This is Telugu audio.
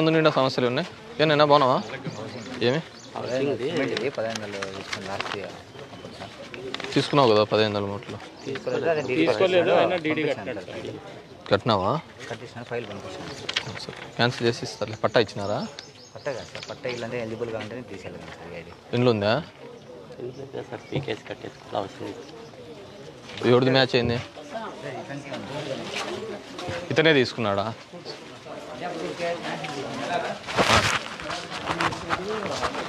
ముందు నిండా సమస్యలు ఉన్నాయి ఏనైనా బాగున్నావా ఏమి ఇది పదిహేను నెలలు తీసుకుని లాస్ట్ ఇయర్ అప్పుడు సార్ తీసుకున్నావు కదా పదిహేను వందల మూట్లు తీసుకోలేదు అదే డీడీ పంపించాను కట్టినావా కట్టించిన ఫైల్ పంపించాను సరే క్యాన్సిల్ చేసి ఇస్తారులే పట్టా ఇచ్చినారా పట్ట కదా సార్ పట్ట ఇల్లంటే ఎలిజిబుల్ కావాలంటే తీసుకెళ్ళాను సార్ ఇది ఇంట్లో ఉందా సార్ పీకేసి కట్టేసుకోవాలి అవసరం లేదు. ఎవరిది మ్యాచ్ అయింది ఇతనే తీసుకున్నాడా ఆ.